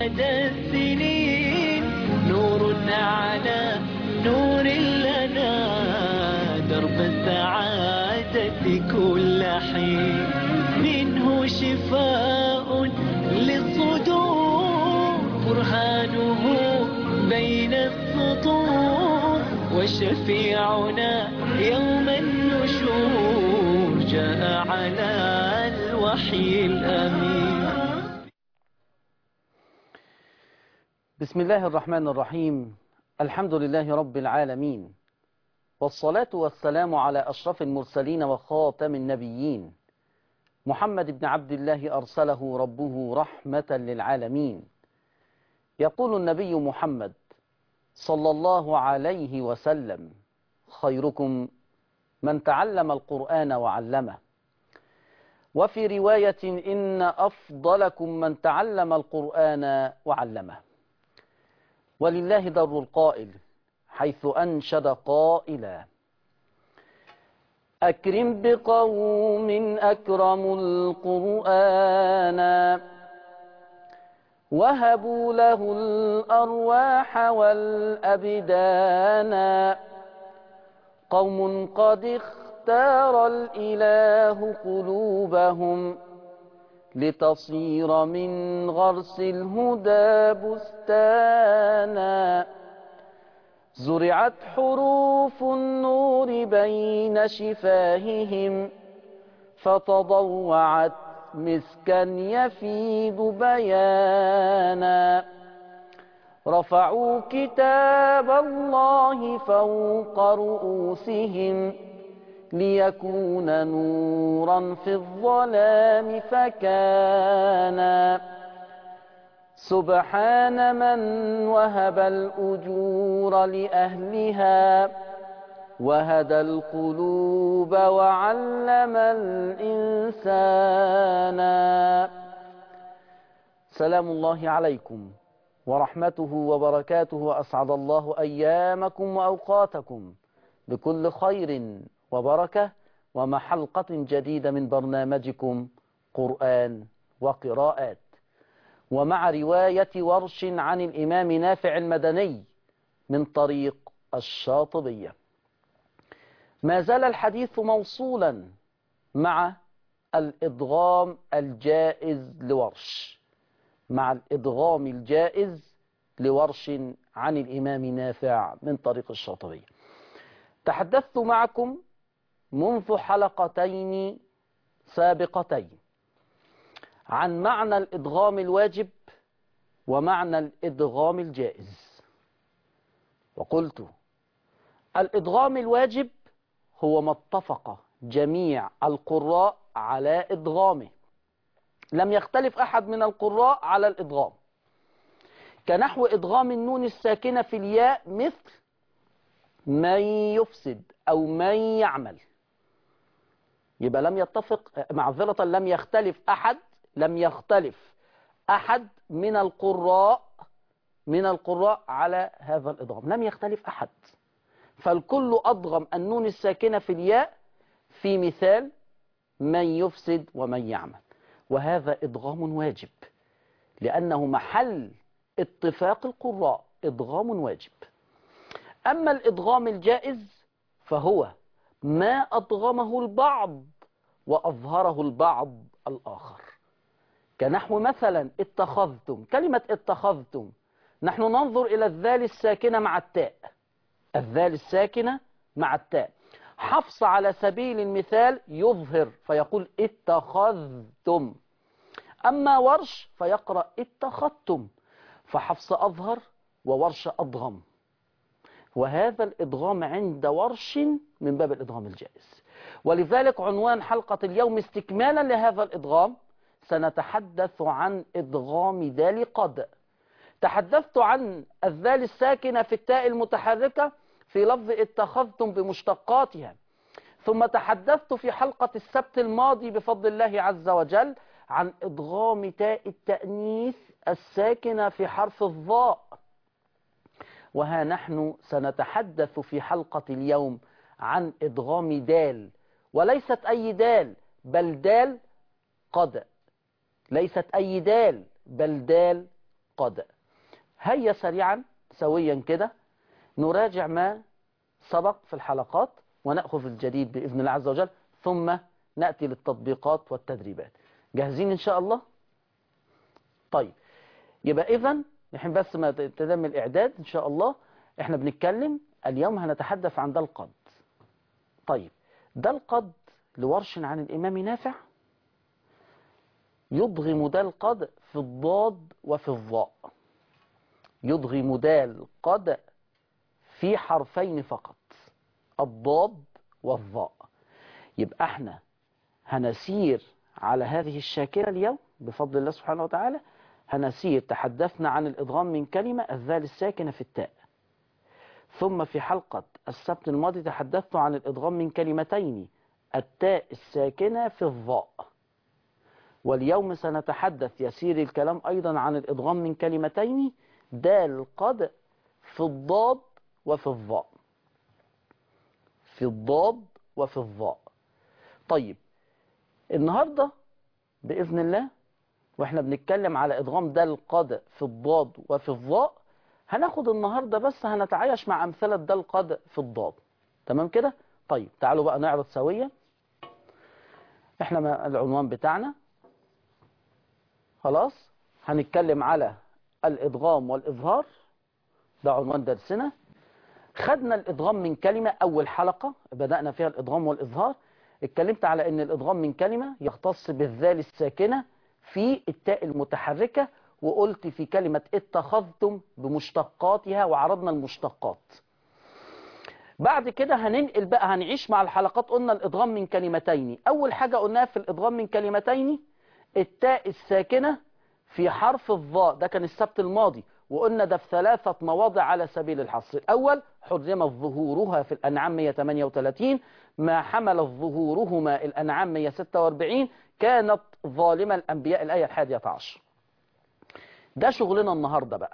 مدى السنين نور على نور لنا درب السعادة كل حين منه شفاء للصدور برهانه بين السطور وشفيعنا يوم النشور جاء على الوحي الأمين بسم الله الرحمن الرحيم الحمد لله رب العالمين والصلاة والسلام على أشرف المرسلين وخاتم النبيين محمد بن عبد الله أرسله ربه رحمة للعالمين يقول النبي محمد صلى الله عليه وسلم خيركم من تعلم القرآن وعلمه وفي رواية إن أفضلكم من تعلم القرآن وعلمه ولله در القائل حيث أنشد قائلا أكرم بقوم أكرموا القرآن وهبوا له الأرواح والأبدان قوم قد اختار الإله قلوبهم لتصير من غرس الهدى بستانا زرعت حروف النور بين شفاههم فتضوعت مسكا يفيد بيانا رفعوا كتاب الله فوق رؤوسهم ليكون نورا في الظلام فكان سبحان من وهب الأجور لأهلها وهدى القلوب وعلم الإنسان سلام الله عليكم ورحمته وبركاته وأسعد الله أيامكم وأوقاتكم بكل خير وبركة ومع حلقة جديدة من برنامجكم قرآن وقراءات ومع رواية ورش عن الإمام نافع المدني من طريق الشاطبية ما زال الحديث موصولا مع الإدغام الجائز لورش مع الإدغام الجائز لورش عن الإمام نافع من طريق الشاطبية تحدثت معكم منذ حلقتين سابقتين عن معنى الإدغام الواجب ومعنى الإدغام الجائز وقلت الإدغام الواجب هو ما اتفق جميع القراء على إدغامه لم يختلف أحد من القراء على الإدغام كنحو إدغام النون الساكنة في الياء مثل من يفسد أو من يعمل يبقى لم يتفق معذرة لم يختلف أحد لم يختلف أحد من القراء من القراء على هذا الإدغام لم يختلف أحد فالكل أضغم النون الساكنة في الياء في مثال من يفسد ومن يعمل وهذا إدغام واجب لأنه محل اتفاق القراء إدغام واجب أما الإدغام الجائز فهو ما أدغمه البعض وأظهره البعض الآخر كنحو مثلا اتخذتم كلمة اتخذتم نحن ننظر إلى الذال الساكنة مع التاء الذال الساكنة مع التاء حفص على سبيل المثال يظهر فيقول اتخذتم أما ورش فيقرأ اتخذتم فحفص أظهر وورش أضغم وهذا الإدغام عند ورش من باب الإدغام الجائز ولذلك عنوان حلقة اليوم استكمالا لهذا الإدغام سنتحدث عن إدغام دال قد تحدثت عن الذال الساكنة في التاء المتحركة في لفظ اتخذتم بمشتقاتها ثم تحدثت في حلقة السبت الماضي بفضل الله عز وجل عن إدغام تاء التأنيث الساكنة في حرف الضاء وها نحن سنتحدث في حلقة اليوم عن إدغام دال وليست أي دال بل دال قد ليست أي دال بل دال قد هيا سريعا سويا كده نراجع ما سبق في الحلقات ونأخذ الجديد بإذن الله عز وجل ثم نأتي للتطبيقات والتدريبات جاهزين إن شاء الله طيب يبقى إذا نحن بس ما تتم الإعداد إن شاء الله إحنا بنتكلم اليوم هنتحدث عن ده القد طيب ده القد لورش عن الإمام نافع يضغم ده القد في الضاد وفي الضاء يضغم ده القد في حرفين فقط الضاد والضاء يبقى احنا هنسير على هذه الشاكلة اليوم بفضل الله سبحانه وتعالى هنسير تحدثنا عن الإضغام من كلمة الذال الساكنة في التاء ثم في حلقة السبت الماضي تحدثت عن الإضغام من كلمتين التاء الساكنة في الضاء واليوم سنتحدث يسير الكلام أيضا عن الإضغام من كلمتين دال قد في الضاد وفي الضاء في الضاد وفي الضاء طيب النهاردة بإذن الله واحنا بنتكلم على إضغام دال قد في الضاد وفي الضاء هناخد النهاردة بس هنتعايش مع أمثلة دال قد في الضاد تمام كده طيب تعالوا بقى نعرض سويا احنا ما العنوان بتاعنا خلاص هنتكلم على الإدغام والإظهار ده عنوان درسنا خدنا الإدغام من كلمة أول حلقة بدأنا فيها الإدغام والإظهار اتكلمت على أن الإدغام من كلمة يختص بالذال الساكنة في التاء المتحركة وقلت في كلمة اتخذتم بمشتقاتها وعرضنا المشتقات بعد كده هننقل بقى هنعيش مع الحلقات قلنا الإدغام من كلمتين أول حاجة قلناها في الإدغام من كلمتين التاء الساكنة في حرف الضاء ده كان السبت الماضي وقلنا ده في ثلاثة مواضع على سبيل الحصر الأول حرمت ظهورها في الأنعام 138 ما حمل ظهورهما الأنعام 146 كانت ظالمة الأنبياء الآية الحادية عشر ده شغلنا النهاردة بقى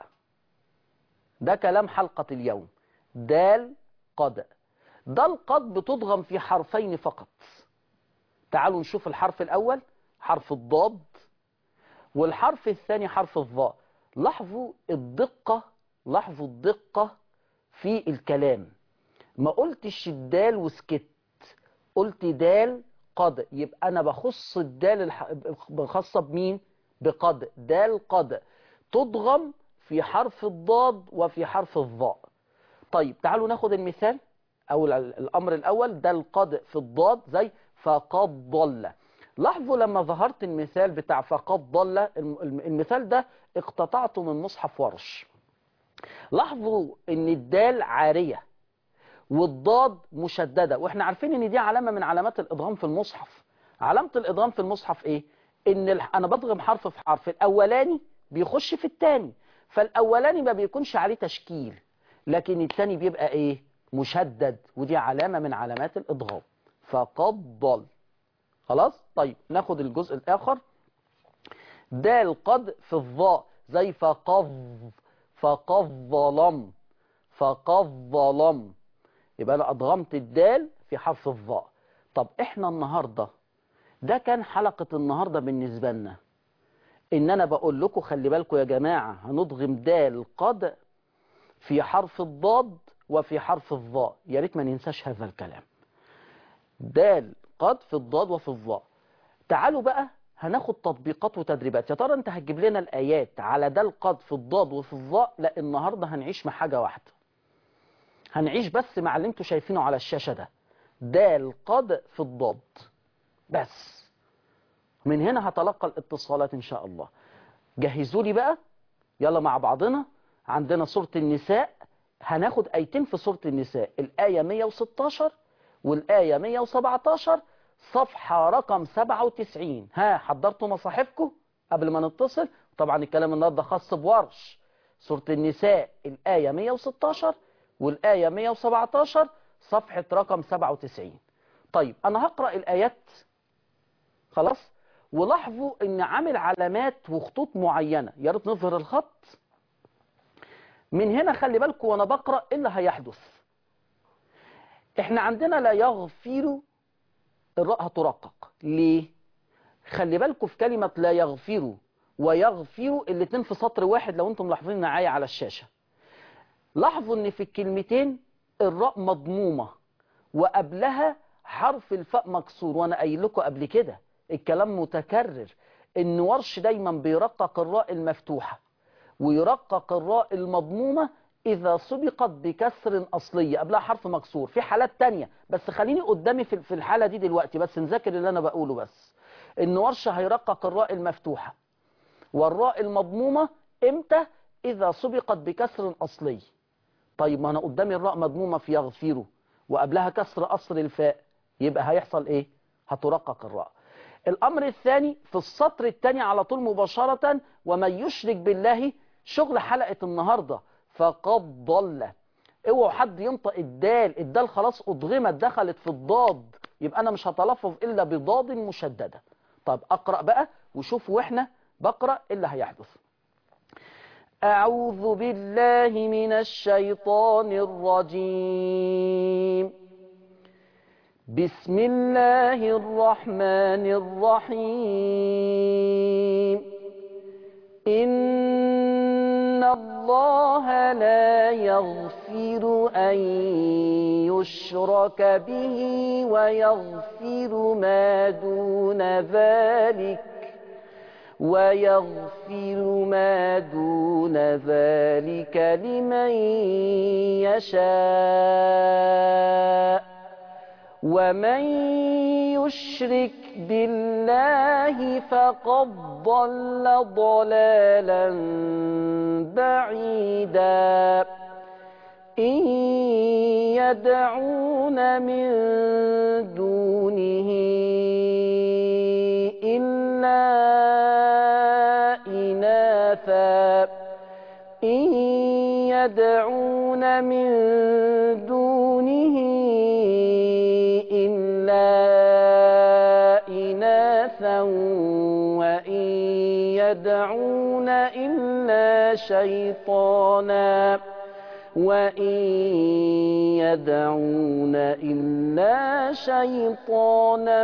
ده كلام حلقة اليوم دال قد دال قد بتضغم في حرفين فقط تعالوا نشوف الحرف الأول حرف الضاد والحرف الثاني حرف الضاء لاحظوا الدقة لاحظوا الدقة في الكلام ما قلتش الدال وسكت قلت دال قد يبقى أنا بخص الدال الح... بخصة بمين بقد دال قد تضغم في حرف الضاد وفي حرف الضاء طيب تعالوا ناخد المثال أو الأمر الأول دال قد في الضاد زي فقد ضل لاحظوا لما ظهرت المثال بتاع فقد ضل المثال ده اقتطعته من مصحف ورش لاحظوا ان الدال عارية والضاد مشددة واحنا عارفين ان دي علامة من علامات الادغام في المصحف علامة الادغام في المصحف ايه ان ال... انا بضغم حرف في حرف الاولاني بيخش في الثاني فالاولاني ما بيكونش عليه تشكيل لكن الثاني بيبقى ايه مشدد ودي علامة من علامات الادغام فقد ضل خلاص طيب ناخد الجزء الآخر دال قد في الضاء زي فقظ فقظ ظلم فقظ ظلم يبقى أنا أضغمت الدال في حرف الضاء طب إحنا النهاردة ده كان حلقة النهاردة بالنسبة لنا إن أنا بقول لكم خلي بالكم يا جماعة هنضغم دال قد في حرف الضاد وفي حرف الضاء يا ريت ما ننساش هذا الكلام دال قد في الضاد وفي الضاء تعالوا بقى هناخد تطبيقات وتدريبات يا ترى انت هتجيب لنا الايات على ده القد في الضاد وفي الضاء لا النهارده هنعيش مع حاجه واحده هنعيش بس مع اللي انتوا شايفينه على الشاشه ده دال قد في الضاد بس من هنا هتلقى الاتصالات ان شاء الله جهزوا لي بقى يلا مع بعضنا عندنا سوره النساء هناخد ايتين في سوره النساء الايه 116 والآية 117 صفحة رقم 97 ها حضرتوا مصاحفكم قبل ما نتصل طبعا الكلام النهارده خاص بورش سورة النساء الآية 116 والآية 117 صفحة رقم 97 طيب أنا هقرأ الآيات خلاص ولاحظوا ان عامل علامات وخطوط معينة يا ريت نظهر الخط من هنا خلي بالكم وانا بقرأ ايه اللي هيحدث احنا عندنا لا يغفر الراء هترقق ليه خلي بالكم في كلمة لا يغفر ويغفر الاتنين في سطر واحد لو انتم ملاحظين معايا على الشاشة لاحظوا ان في الكلمتين الراء مضمومة وقبلها حرف الفاء مكسور وانا قايل لكم قبل كده الكلام متكرر ان ورش دايما بيرقق الراء المفتوحة ويرقق الراء المضمومة إذا سبقت بكسر أصلية قبلها حرف مكسور في حالات تانية بس خليني قدامي في في الحالة دي دلوقتي بس نذاكر اللي أنا بقوله بس إن ورشة هيرقق الراء المفتوحة والراء المضمومة إمتى إذا سبقت بكسر أصلي طيب ما أنا قدامي الراء مضمومة في يغفره وقبلها كسر أصل الفاء يبقى هيحصل إيه هترقق الراء الأمر الثاني في السطر الثاني على طول مباشرة ومن يشرك بالله شغل حلقة النهاردة فقد ضل اوعوا حد ينطق الدال الدال خلاص أضغمت دخلت في الضاد يبقى أنا مش هتلفظ إلا بضاد مشددة طب أقرأ بقى وشوف وإحنا بقرأ إيه اللي هيحدث أعوذ بالله من الشيطان الرجيم بسم الله الرحمن الرحيم إن الله لا يغفر أن يشرك به ويغفر ما دون ذلك ويغفر ما دون ذلك لمن يشاء ومن يشرك بالله فقد ضل ضلالا بعيدا إن يدعون من دونه إلا إناثا إن يدعون من دونه إلا إناثا وإن يدعون إلا شيطانا وإن يدعون إلا شيطانا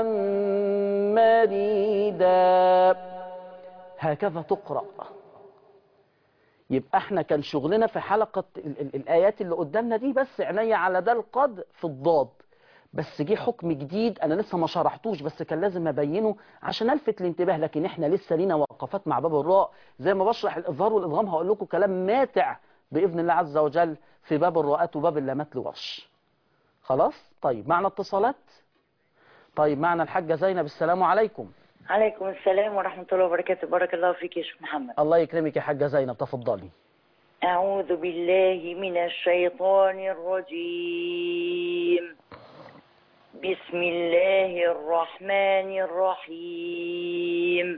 مريدا هكذا تقرأ يبقى احنا كان شغلنا في حلقة ال ال الآيات اللي قدامنا دي بس عينيا على ده القد في الضاد بس جه حكم جديد انا لسه ما شرحتوش بس كان لازم ابينه عشان الفت الانتباه لكن احنا لسه لينا وقفات مع باب الراء زي ما بشرح الاظهار والادغام هقول لكم كلام ماتع باذن الله عز وجل في باب الراءات وباب اللامات لورش خلاص طيب معنا اتصالات طيب معنا الحاجة زينب السلام عليكم عليكم السلام ورحمة الله وبركاته بارك الله فيك يا شيخ محمد الله يكرمك يا حاجة زينب تفضلي أعوذ بالله من الشيطان الرجيم بسم الله الرحمن الرحيم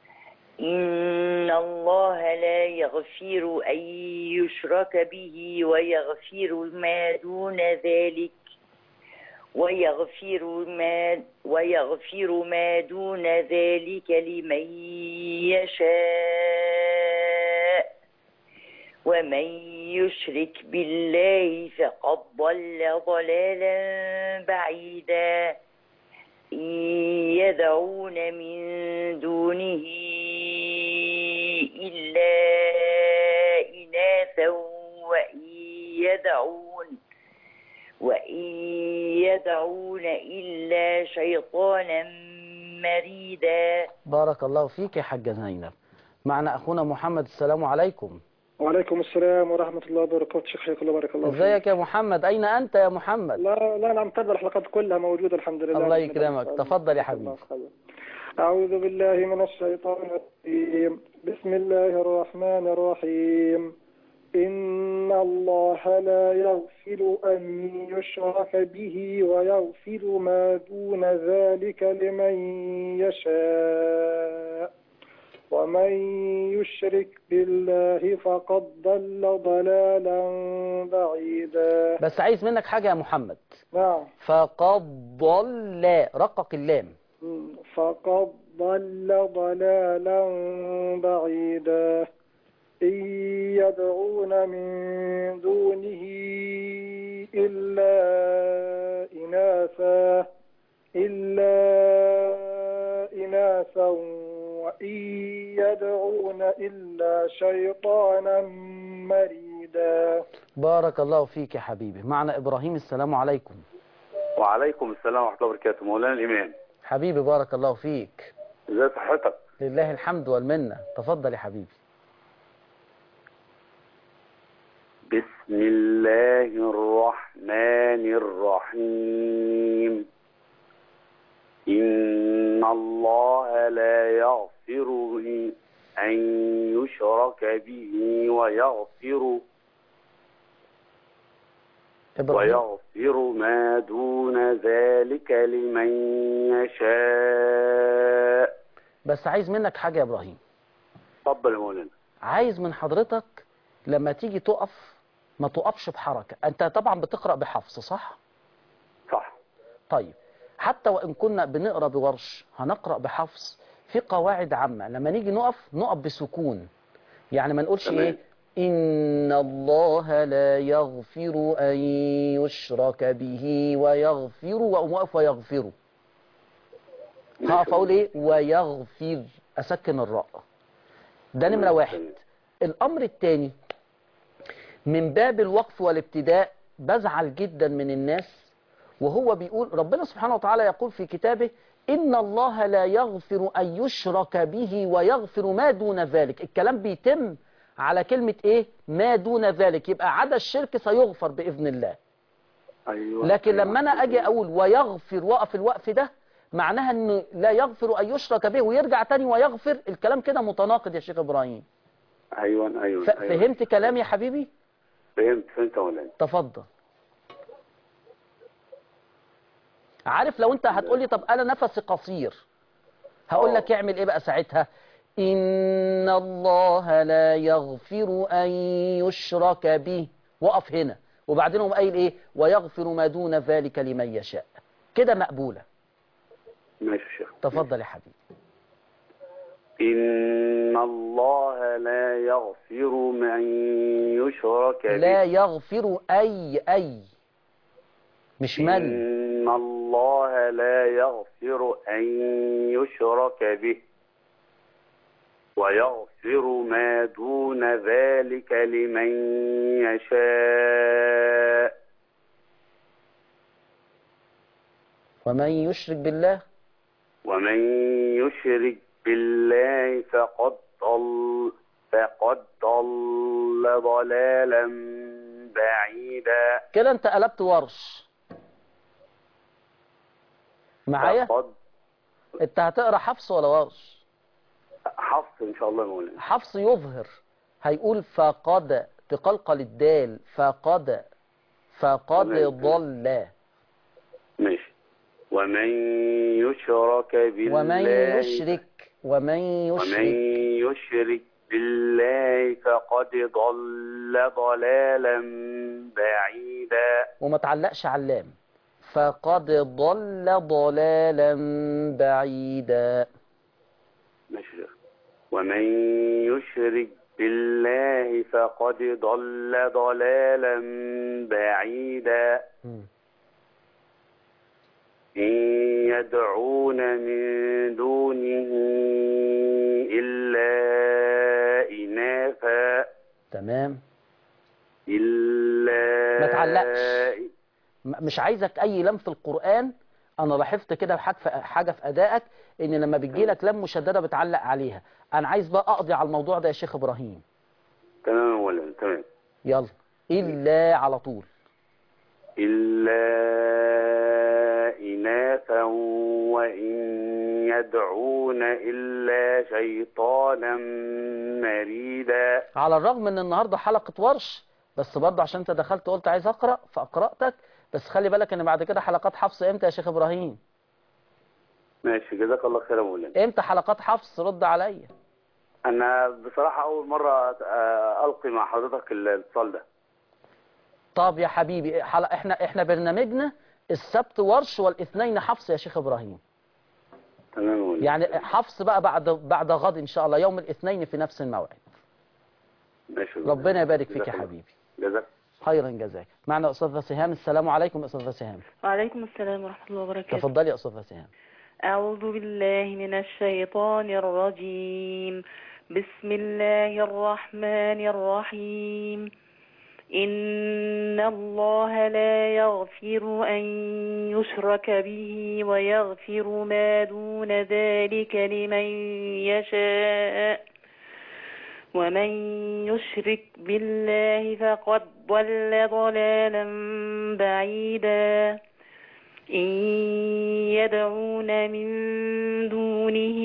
إن الله لا يغفر أن يشرك به ويغفر ما دون ذلك ويغفر ما ويغفر ما دون ذلك لمن يشاء ومن يشرك بالله فقد ضل ضلالا بعيدا إن يدعون من دونه إلا إناثا وإن يدعون وإن يدعون إلا شيطانا مريدا بارك الله فيك يا حاجة زينب معنا أخونا محمد السلام عليكم وعليكم السلام ورحمة الله وبركاته شيخ حياك الله بارك الله فيك ازيك يا محمد أين أنت يا محمد لا لا أنا متابع الحلقات كلها موجودة الحمد لله الله يكرمك تفضل يا حبيبي أعوذ بالله من الشيطان الرجيم بسم الله الرحمن الرحيم إن الله لا يغفر أن يشرك به ويغفر ما دون ذلك لمن يشاء ومن يشرك بالله فقد ضل ضلالا بعيدا بس عايز منك حاجة يا محمد نعم فقد ضل رقق اللام فقد ضل ضلالا بعيدا إن يدعون من دونه إلا إناثا إلا إناثا وإن إن يدعون إلا شيطانا مريدا بارك الله فيك يا حبيبي معنا إبراهيم السلام عليكم وعليكم السلام ورحمة الله وبركاته مولانا الإمام حبيبي بارك الله فيك ازي صحتك لله الحمد والمنة تفضل يا حبيبي بسم الله الرحمن الرحيم إن الله لا يغفر أن يشرك به ويغفر إبراهيم ويغفر ما دون ذلك لمن يشاء بس عايز منك حاجة يا إبراهيم تفضل يا مولانا عايز من حضرتك لما تيجي تقف ما تقفش بحركة أنت طبعا بتقرأ بحفص صح؟ صح طيب حتى وإن كنا بنقرأ بورش هنقرأ بحفص في قواعد عامة لما نيجي نقف نقف بسكون يعني ما نقولش تمام. إيه إن الله لا يغفر أن يشرك به ويغفر وأقوم واقف ويغفر هقف أقول إيه ويغفر أسكن الراء ده نمرة واحد الأمر الثاني من باب الوقف والابتداء بزعل جدا من الناس وهو بيقول ربنا سبحانه وتعالى يقول في كتابه إن الله لا يغفر أن يشرك به ويغفر ما دون ذلك الكلام بيتم على كلمة إيه ما دون ذلك يبقى عدا الشرك سيغفر بإذن الله أيوة لكن أيوة. لما أنا أجي أقول ويغفر وقف الوقف ده معناها أنه لا يغفر أن يشرك به ويرجع تاني ويغفر الكلام كده متناقض يا شيخ إبراهيم أيوة أيوة, ف- أيوة. فهمت كلامي يا حبيبي فهمت فهمت يا مولانا تفضل عارف لو انت هتقول لي طب انا نفسي قصير هقول آه. لك اعمل ايه بقى ساعتها ان الله لا يغفر ان يشرك به وقف هنا وبعدين هم قايل ايه ويغفر ما دون ذلك لمن يشاء كده مقبوله ماشي يا شيخ تفضل يا حبيبي إن الله لا يغفر من يشرك به لا يغفر اي اي مش من إن الله لا يغفر أن يشرك به ويغفر ما دون ذلك لمن يشاء ومن يشرك بالله ومن يشرك بالله فقد ضل فقد ضل ضلالا بعيدا كده انت قلبت ورش معايا فقد انت هتقرا حفص ولا ورش حفص ان شاء الله يا مولانا حفص يظهر هيقول فقد تقلقل الدال فقد فقد تمام. ضل ماشي ومن يشرك بالله ومن يشرك ومن ومن يشرك يشرك بالله فقد ضل ضلالا بعيدا وما تعلقش على اللام فقد ضل ضلالا بعيدا ماشي يا شيخ. ومن يشرك بالله فقد ضل ضلالا بعيدا مم. إن يدعون من دونه إلا إناثا تمام إلا ما تعلقش. م- مش عايزك اي لام في القرآن انا لاحظت كده حاجة في حاجة في ادائك ان لما بتجي لك لام مشددة بتعلق عليها انا عايز بقى اقضي على الموضوع ده يا شيخ ابراهيم تمام يا مولانا تمام يلا الا على طول إلا إناثا وإن يدعون إلا شيطانا مريدا على الرغم ان النهارده حلقة ورش بس برضه عشان انت دخلت قلت عايز اقرا فاقراتك بس خلي بالك ان بعد كده حلقات حفص امتى يا شيخ ابراهيم ماشي جزاك الله خير يا مولانا امتى حلقات حفص رد عليا أنا بصراحة أول مرة آه، ألقي مع حضرتك الاتصال ده طب يا حبيبي حلقة احنا احنا برنامجنا السبت ورش والاثنين حفص يا شيخ ابراهيم تمام يا مولانا يعني حفص بقى بعد بعد غد ان شاء الله يوم الاثنين في نفس الموعد ماشي يا مولانا. ربنا يبارك فيك جزاك يا الله. حبيبي جزاك خيرا جزاك معنا استاذه سهام السلام عليكم استاذه سهام وعليكم السلام ورحمة الله وبركاته تفضلي يا استاذه سهام أعوذ بالله من الشيطان الرجيم بسم الله الرحمن الرحيم إن الله لا يغفر أن يشرك به ويغفر ما دون ذلك لمن يشاء ومن يشرك بالله فقد ضل ضلالا بعيدا إن يدعون من دونه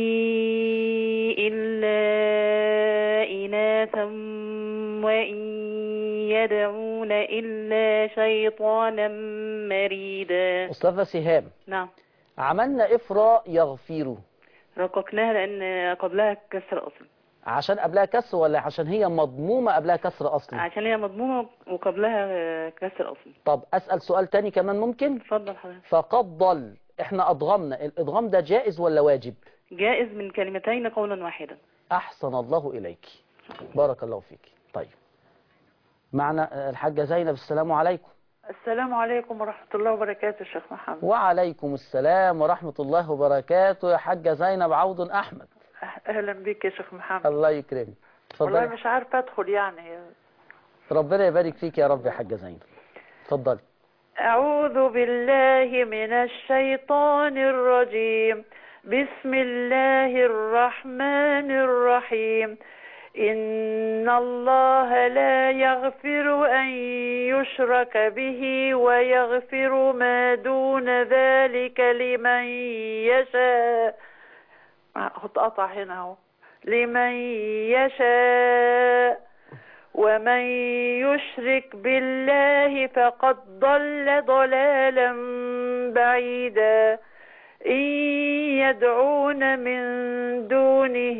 إلا إناثا وإن يدعون إلا شيطانا مريدا أستاذة سهام نعم عملنا إفرا يغفر رققناها لأن قبلها كسر أصل عشان قبلها كسر ولا عشان هي مضمومة قبلها كسر أصلي عشان هي مضمومة وقبلها كسر أصل طب أسأل سؤال تاني كمان ممكن اتفضل حضرتك فقد ضل احنا أضغمنا الإضغام ده جائز ولا واجب جائز من كلمتين قولا واحدا أحسن الله إليك بارك الله فيك طيب معنا الحاجة زينب السلام عليكم السلام عليكم ورحمة الله وبركاته شيخ محمد وعليكم السلام ورحمة الله وبركاته يا حاجة زينب عوض أحمد أهلا بك يا شيخ محمد الله يكرمك والله اتفضلي مش عارفة أدخل يعني ربنا يبارك فيك يا رب يا حاجة زينب اتفضلي أعوذ بالله من الشيطان الرجيم بسم الله الرحمن الرحيم إن الله لا يغفر أن يشرك به ويغفر ما دون ذلك لمن يشاء هتقطع هنا اهو لمن يشاء ومن يشرك بالله فقد ضل ضلالا بعيدا إن يدعون من دونه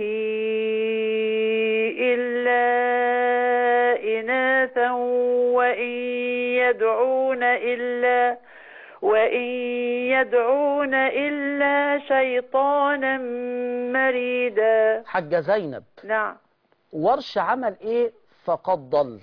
إلا إناثا وإن يدعون إلا وإن يدعون إلا شيطانا مريدا حاجة زينب نعم ورش عمل ايه فقد ضل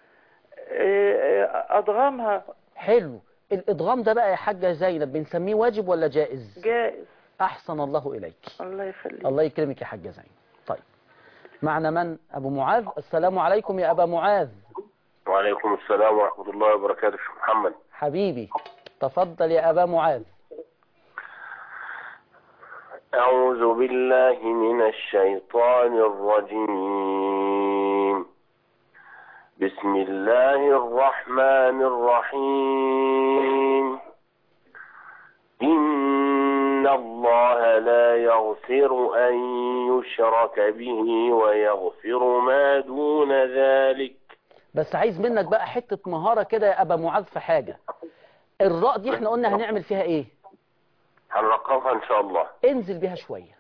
آه، أضغمها حلو الإضغام ده بقى يا حاجة زينب بنسميه واجب ولا جائز جائز أحسن الله إليك الله يخليك الله يكرمك يا حاجة زينب طيب معنا من أبو معاذ السلام عليكم يا أبا معاذ وعليكم السلام ورحمة الله وبركاته شيخ محمد حبيبي تفضل يا أبا معاذ أعوذ بالله من الشيطان الرجيم بسم الله الرحمن الرحيم إن الله لا يغفر أن يشرك به ويغفر ما دون ذلك بس عايز منك بقى حتة مهارة كده يا أبا معاذ في حاجة الراء دي احنا قلنا هنعمل فيها ايه هنرققها إن شاء الله انزل بيها شوية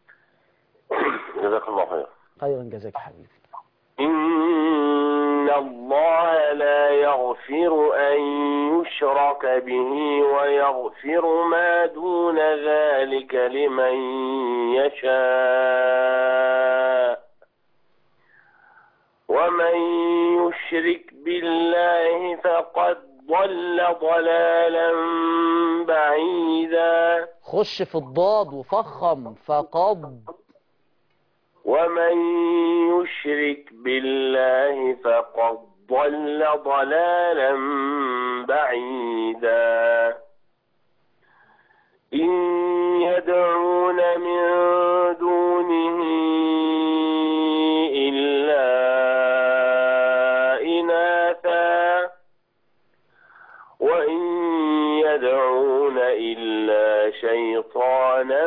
جزاك الله خير خيرا جزاك يا حبيبي إن الله لا يغفر أن يشرك به ويغفر ما دون ذلك لمن يشاء ومن يشرك بالله فقد ضل ضلالا بعيدا خش في الضاد وفخم فقد ومن يشرك بالله فقد ضل ضلالا بعيدا إن يدعون من دونه إلا إناثا وإن يدعون إلا شيطانا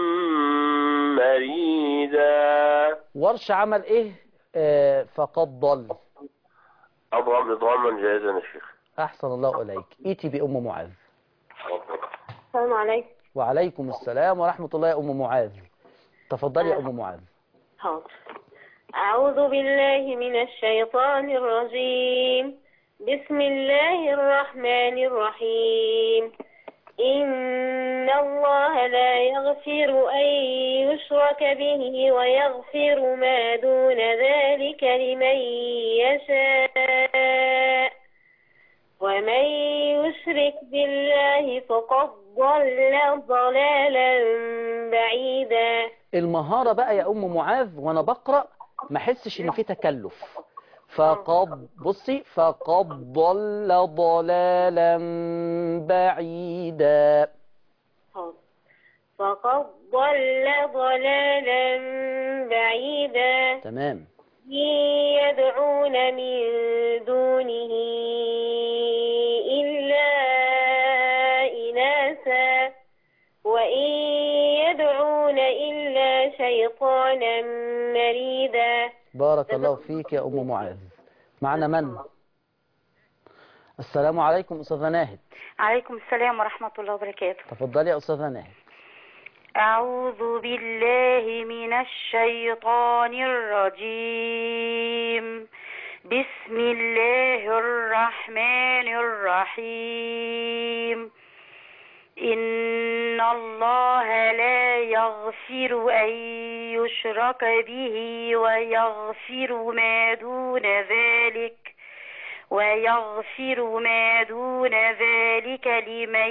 مريدا ورش عمل ايه آه فقد ضل أضرب إضراما جائزا يا شيخ احسن الله اليك ايتي بام معاذ السلام عليكم وعليكم السلام ورحمة الله يا ام معاذ تفضلي يا ام معاذ حاضر أعوذ بالله من الشيطان الرجيم بسم الله الرحمن الرحيم إن الله لا يغفر أن يشرك به ويغفر ما دون ذلك لمن يشاء ومن يشرك يشرك بالله فقد ضل ضلالا بعيدا المهارة بقى يا أم معاذ وأنا بقرأ ما أحسش إن في تكلف فقد بصي فقد ضل ضلالا بعيدا فقد ضل ضلالا بعيدا تمام إن يدعون من دونه إلا إناثا وإن يدعون إلا شيطانا مريدا بارك الله فيك يا أم معاذ معنا من السلام عليكم أستاذة ناهد عليكم السلام ورحمة الله وبركاته تفضلي يا أستاذة ناهد أعوذ بالله من الشيطان الرجيم بسم الله الرحمن الرحيم إن الله لا يغفر أن يشرك به ويغفر ما دون ذلك ويغفر ما دون ذلك لمن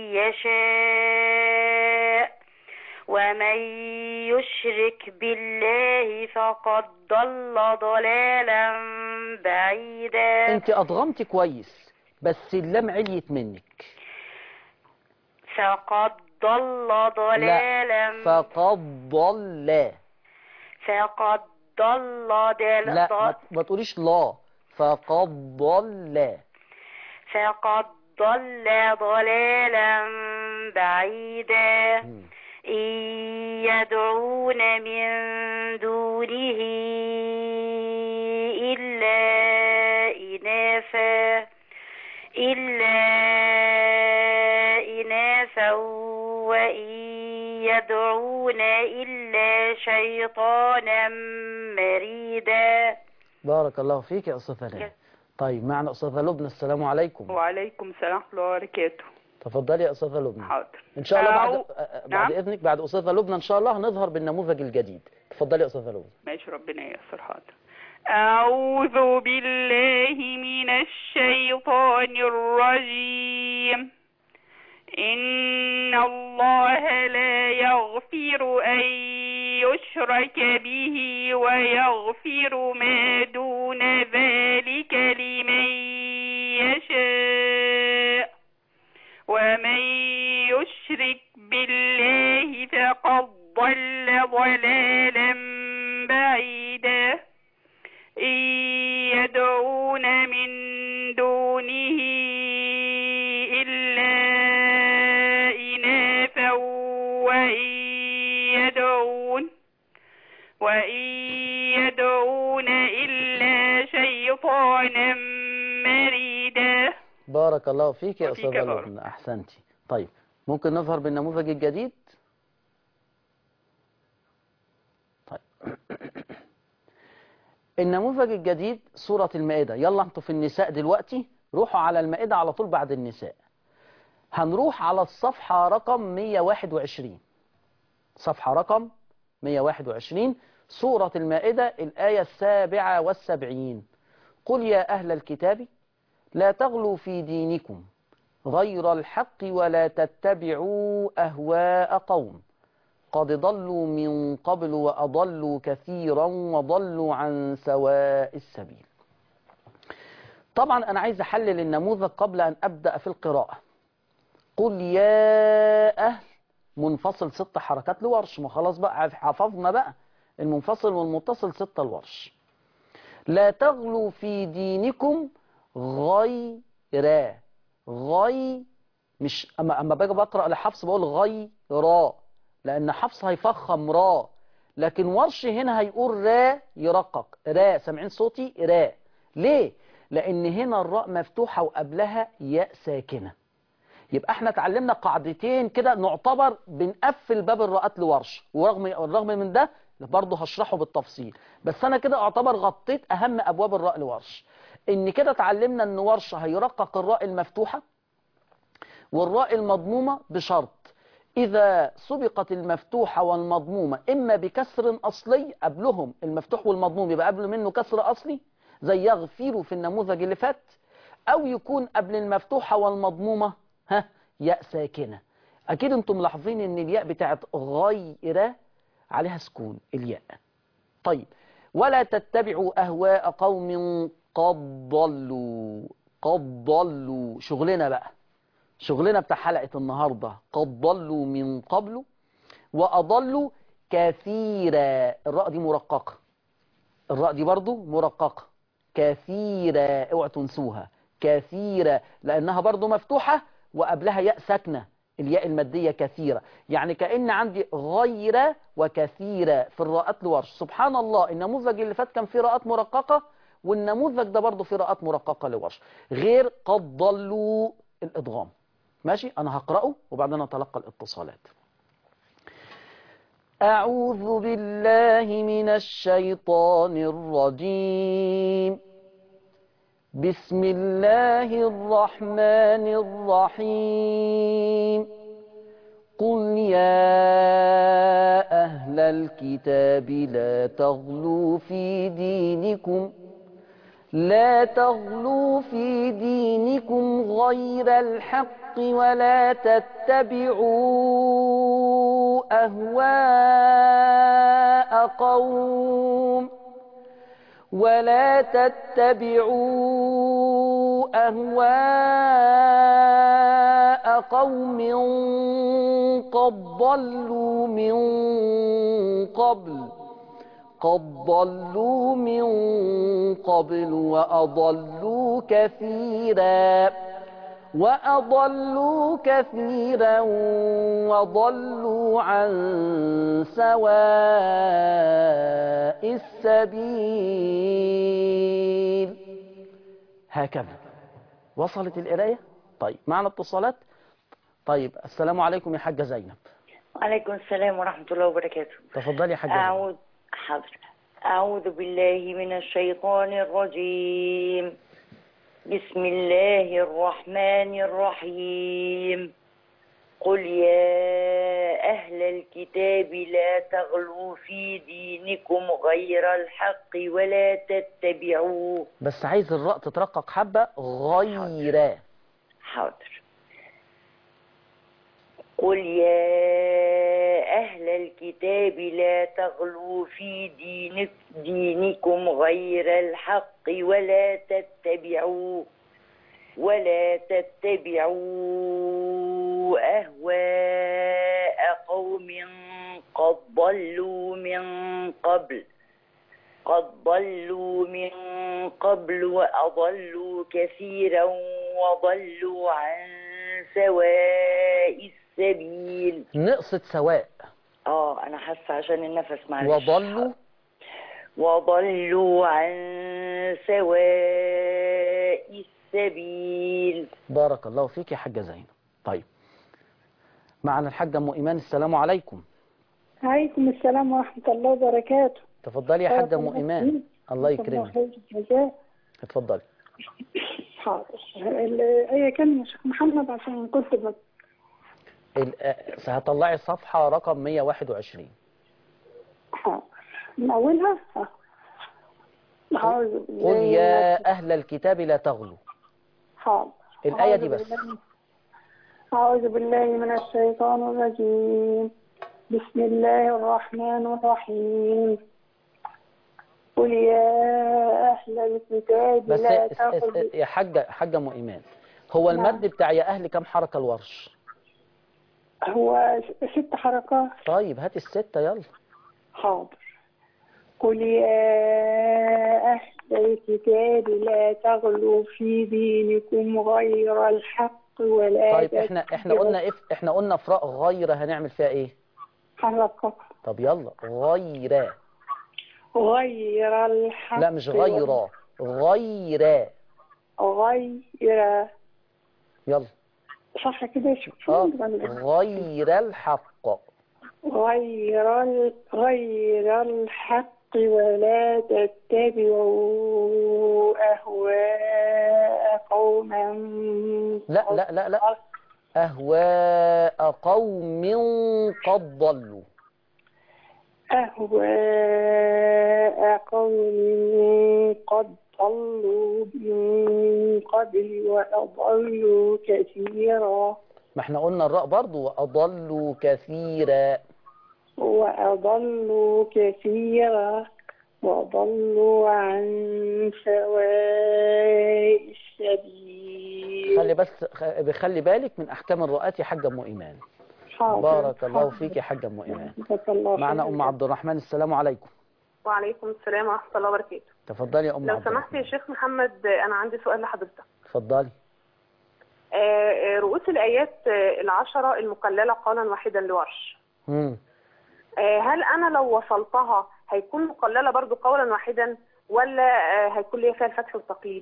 يشاء ومن يشرك بالله فقد ضل ضلالا بعيدا أنت أضغمتي كويس بس اللام عليت منك فقد ضل ضلالا لا فقد ضل فقد ضل ضل لا ما- ما تقوليش لا فقد ضل فقد ضل ضلالا بعيدا إن يدعون من دونه إلا إناثا إلا إناثا وإن يدعون إلا شيطانا مريدا بارك الله فيك يا أستاذة ناهد طيب معنا أستاذة لبنى السلام عليكم وعليكم السلام ورحمة الله وبركاته تفضلي يا أستاذة لبنى حاضر إن شاء الله بعد أعو- آه، بعد نعم. إذنك بعد أستاذة لبنى إن شاء الله هنظهر بالنموذج الجديد تفضلي يا أستاذة لبنى ماشي ربنا ييسر حاضر أعوذ بالله من الشيطان الرجيم إن الله لا يغفر أن يشرك به ويغفر ما دون ذلك لمن يشاء ومن يشرك بالله فقد ضل ضلالا بعيدا إن يدعون من دونه إلا إناثا وإن يدعون وإن يدعون إلا شيطانا مريدا بارك الله فيك يا وفيك أستاذة بارك. لبنى أحسنتي طيب ممكن نظهر بالنموذج الجديد طيب النموذج الجديد سورة المائدة يلا انتوا في النساء دلوقتي روحوا على المائدة على طول بعد النساء هنروح على الصفحة رقم 121 صفحة رقم 121 سورة المائدة الآية السابعة والسبعين قل يا أهل الكتاب لا تغلوا في دينكم غير الحق ولا تتبعوا أهواء قوم قد ضلوا من قبل وأضلوا كثيرا وضلوا عن سواء السبيل طبعا أنا عايز أحلل النموذج قبل أن أبدأ في القراءة قل يا أهل منفصل ست حركات لورش ما خلاص بقى حفظنا بقى المنفصل والمتصل ستة الورش لا تغلوا في دينكم غير غي مش اما اما باجي بقرا لحفص بقول غي را لان حفص هيفخم را لكن ورش هنا هيقول را يرقق را سامعين صوتي را ليه لان هنا الراء مفتوحه وقبلها ياء ساكنه يبقى احنا اتعلمنا قاعدتين كده نعتبر بنقفل باب الراءات لورش ورغم الرغم من ده برضه هشرحه بالتفصيل بس انا كده اعتبر غطيت اهم ابواب الراء لورش ان كده اتعلمنا ان ورش هيرقق الراء المفتوحه والراء المضمومه بشرط إذا سبقت المفتوحة والمضمومة إما بكسر أصلي قبلهم المفتوح والمضموم يبقى قبل منه كسر أصلي زي يغفر في النموذج اللي فات أو يكون قبل المفتوحة والمضمومة ها ياء ساكنة أكيد أنتم ملاحظين إن الياء بتاعت غير عليها سكون الياء طيب ولا تتبعوا أهواء قوم قد ضلوا قد ضلوا شغلنا بقى شغلنا بتاع حلقة النهاردة قد ضلوا من قبل وأضلوا كثيرا الراء دي مرققة الراء دي برضو مرققة كثيرا اوعوا تنسوها كثيرا لأنها برضو مفتوحة وقبلها ياء ساكنة الياء المادية كثيرة يعني كأن عندي غير وكثيرة في الراءات لورش سبحان الله النموذج اللي فات كان فيه راءات مرققة والنموذج ده برضو فيه راءات مرققة لورش غير قد ضلوا الإضغام ماشي أنا هقرأه وبعدين أتلقى الاتصالات أعوذ بالله من الشيطان الرجيم بسم الله الرحمن الرحيم قل يا أهل الكتاب لا تغلوا في دينكم لا تغلوا في دينكم غير الحق ولا تتبعوا أهواء قوم ولا تتبعوا أهواء قوم قد ضلوا من قبل قد ضلوا من قبل وأضلوا كثيرا وأضلوا كثيرا وضلوا عن سواء السبيل هكذا وصلت القراية طيب معنا اتصالات طيب السلام عليكم يا حاجة زينب وعليكم السلام ورحمة الله وبركاته تفضلي يا حاجة زينب أعوذ حاضر أعوذ بالله من الشيطان الرجيم بسم الله الرحمن الرحيم قل يا أهل الكتاب لا تغلوا في دينكم غير الحق ولا تتبعوا بس عايز الراء تترقق حبة غير حاضر قل يا أهل الكتاب لا تغلوا في دينك دينكم غير الحق ولا تتبعوا ولا تتبعوا أهواء قوم قد ضلوا من قبل قد ضلوا من قبل وأضلوا كثيرا وضلوا عن سواء السبيل نقصد سواء اه انا حاسه عشان النفس معلش وضلوا وضلوا عن سواء السبيل بارك الله فيك يا حاجة زينب طيب معنا الحاجة أم إيمان السلام عليكم عليكم السلام ورحمة الله وبركاته تفضلي يا حاجة أم إيمان الله يكرمك يكرمك اتفضلي حاضر الآية كان يا شيخ محمد عشان كنت بت... ال- آه، هتطلعي الصفحة رقم 121 حاضر من أولها ها. أعوذ بالله قل من يا أهل الكتاب لا تغلوا حاضر الآية دي أعوذ بس بالله- أعوذ بالله من الشيطان الرجيم بسم الله الرحمن الرحيم قل يا أهل الكتاب بس لا اس- اس- تغلوا يا حاجة حاجة أم إيمان هو نعم. المد بتاع يا أهل كم حركة الورش هو ست حركات طيب هات الستة يلا حاضر قل يا أهل الكتاب لا تغلوا في دينكم غير الحق ولا طيب احنا احنا قلنا ايه احنا قلنا فراء غير هنعمل فيها ايه حركة طب يلا غير غير الحق لا مش غير غير غير يلا صح كده شوف اه غير الحق غير ال- غير الحق ولا تتبعوا أهواء قوما لا لا لا لا أهواء قوم قد ضلوا أهواء قوم قد ضلوا من قبل وأضلوا كثيرا ما احنا قلنا الراء برضو وأضلوا كثيرا وأضلوا كثيرا وضلوا عن سواء السبيل خلي بس خ- بخلي بالك من أحكام الرؤات يا حاجة أم إيمان حاضر. بارك الله حاضر. فيك يا حاجة أم إيمان جزاك الله معنا خير. أم عبد الرحمن السلام عليكم وعليكم السلام ورحمة الله وبركاته تفضلي يا أم لو عبد سمحت يا شيخ محمد أنا عندي سؤال لحضرتك تفضلي آه، آه، رؤوس الآيات آه، العشرة المقللة قولا واحدا لورش مم. آه، هل أنا لو وصلتها هيكون مقللة برضو قولا واحدا ولا آه، هيكون ليا فيها الفتح والتقليل